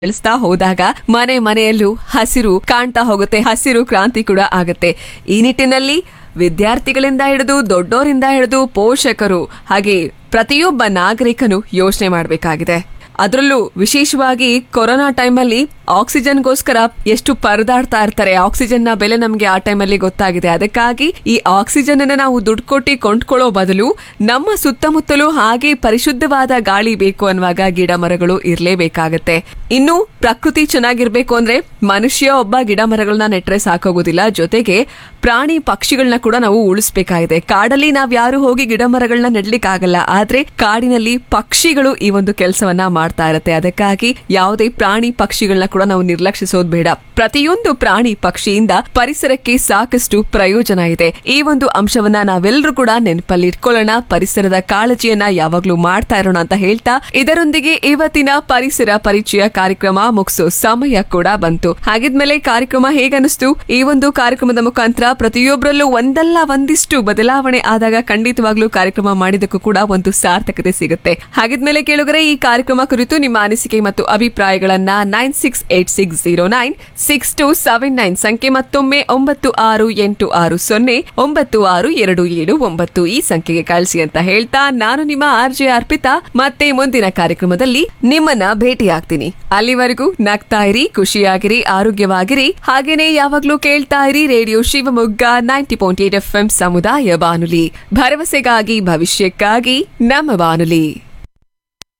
ಬೆಳೆಸ್ತಾ ಹೋದಾಗ ಮನೆ ಮನೆಯಲ್ಲೂ ಹಸಿರು ಕಾಣ್ತಾ ಹೋಗುತ್ತೆ ಹಸಿರು ಕ್ರಾಂತಿ ಕೂಡ ಆಗುತ್ತೆ ಈ ನಿಟ್ಟಿನಲ್ಲಿ ವಿದ್ಯಾರ್ಥಿಗಳಿಂದ ಹಿಡಿದು ದೊಡ್ಡೋರಿಂದ ಹಿಡಿದು ಪೋಷಕರು ಹಾಗೆ ಪ್ರತಿಯೊಬ್ಬ ನಾಗರಿಕನು ಯೋಚನೆ ಮಾಡಬೇಕಾಗಿದೆ ಅದರಲ್ಲೂ ವಿಶೇಷವಾಗಿ ಕೊರೋನಾ ಟೈಮಲ್ಲಿ ಆಕ್ಸಿಜನ್ಗೋಸ್ಕರ ಎಷ್ಟು ಪರದಾಡ್ತಾ ಇರ್ತಾರೆ ಆಕ್ಸಿಜನ್ ನ ಬೆಲೆ ನಮಗೆ ಆ ಟೈಮಲ್ಲಿ ಗೊತ್ತಾಗಿದೆ ಅದಕ್ಕಾಗಿ ಈ ಆಕ್ಸಿಜನ್ ಅನ್ನ ನಾವು ದುಡ್ಡು ಕೊಟ್ಟು ಕೊಂಡ್ಕೊಳ್ಳೋ ಬದಲು ನಮ್ಮ ಸುತ್ತಮುತ್ತಲೂ ಹಾಗೆ ಪರಿಶುದ್ಧವಾದ ಗಾಳಿ ಬೇಕು ಅನ್ನುವಾಗ ಗಿಡ ಮರಗಳು ಇರ್ಲೇಬೇಕಾಗತ್ತೆ ಇನ್ನು ಪ್ರಕೃತಿ ಚೆನ್ನಾಗಿರ್ಬೇಕು ಅಂದ್ರೆ ಮನುಷ್ಯ ಒಬ್ಬ ಗಿಡ ಮರಗಳನ್ನ ನೆಟ್ರೆ ಸಾಕಾಗೋದಿಲ್ಲ ಜೊತೆಗೆ ಪ್ರಾಣಿ ಪಕ್ಷಿಗಳನ್ನ ಕೂಡ ನಾವು ಉಳಿಸ್ಬೇಕಾಗಿದೆ ಕಾಡಲ್ಲಿ ನಾವ್ ಯಾರು ಹೋಗಿ ಗಿಡ ಮರಗಳನ್ನ ನೆಡ್ಲಿಕ್ಕಾಗಲ್ಲ ಆದ್ರೆ ಕಾಡಿನಲ್ಲಿ ಪಕ್ಷಿಗಳು ಈ ಒಂದು ಕೆಲಸವನ್ನ ಮಾಡ್ತಾ ಇರತ್ತೆ ಅದಕ್ಕಾಗಿ ಯಾವುದೇ ಪ್ರಾಣಿ ಪಕ್ಷಿಗಳನ್ನ ಕೂಡ ನಾವು ನಿರ್ಲಕ್ಷಿಸೋದು ಬೇಡ ಪ್ರತಿಯೊಂದು ಪ್ರಾಣಿ ಪಕ್ಷಿಯಿಂದ ಪರಿಸರಕ್ಕೆ ಸಾಕಷ್ಟು ಪ್ರಯೋಜನ ಇದೆ ಈ ಒಂದು ಅಂಶವನ್ನ ನಾವೆಲ್ಲರೂ ಕೂಡ ನೆನಪಲ್ಲಿ ಇಟ್ಕೊಳ್ಳೋಣ ಪರಿಸರದ ಕಾಳಜಿಯನ್ನ ಯಾವಾಗ್ಲೂ ಮಾಡ್ತಾ ಇರೋಣ ಅಂತ ಹೇಳ್ತಾ ಇದರೊಂದಿಗೆ ಇವತ್ತಿನ ಪರಿಸರ ಪರಿಚಯ ಕಾರ್ಯಕ್ರಮ ಮುಗಿಸೋ ಸಮಯ ಕೂಡ ಬಂತು ಹಾಗಿದ್ಮೇಲೆ ಕಾರ್ಯಕ್ರಮ ಹೇಗನ್ನಿಸ್ತು ಈ ಒಂದು ಕಾರ್ಯಕ್ರಮದ ಮುಖಾಂತರ ಪ್ರತಿಯೊಬ್ಬರಲ್ಲೂ ಒಂದಲ್ಲ ಒಂದಿಷ್ಟು ಬದಲಾವಣೆ ಆದಾಗ ಖಂಡಿತವಾಗ್ಲೂ ಕಾರ್ಯಕ್ರಮ ಮಾಡಿದಕ್ಕೂ ಕೂಡ ಒಂದು ಸಾರ್ಥಕತೆ ಸಿಗುತ್ತೆ ಹಾಗಿದ್ಮೇಲೆ ಕೇಳುಗರೆ ಈ ಕಾರ್ಯಕ್ರಮ ಕುರಿತು ನಿಮ್ಮ ಅನಿಸಿಕೆ ಮತ್ತು ಅಭಿಪ್ರಾಯಗಳನ್ನ nine six eight six zero nine six two seven nine ಸಂಖ್ಯೆ ಮತ್ತೊಮ್ಮೆ ಒಂಬತ್ತು ಆರು ಎಂಟು ಆರು ಸೊನ್ನೆ ಒಂಬತ್ತು ಆರು ಎರಡು ಏಳು ಒಂಬತ್ತು ಈ ಸಂಖ್ಯೆಗೆ ಕಳಿಸಿ ಅಂತ ಹೇಳ್ತಾ ನಾನು ನಿಮ್ಮ ಆರ್ ಜೆ ಅರ್ಪಿತಾ ಮತ್ತೆ ಮುಂದಿನ ಕಾರ್ಯಕ್ರಮದಲ್ಲಿ ನಿಮ್ಮನ್ನ ಭೇಟಿಯಾಗ್ತೀನಿ ಅಲ್ಲಿವರೆಗೂ ನಗ್ತಾ ಇರಿ ಖುಷಿಯಾಗಿರಿ ಆರೋಗ್ಯವಾಗಿರಿ ಹಾಗೇನೆ ಯಾವಾಗ್ಲೂ ಕೇಳ್ತಾ ಇರಿ radio Shivamogga ninety point eight F M ಸಮುದಾಯ ಬಾನುಲಿ ಭರವಸೆಗಾಗಿ ಭವಿಷ್ಯಕ್ಕಾಗಿ ನಮ್ಮ ಬಾನುಲಿ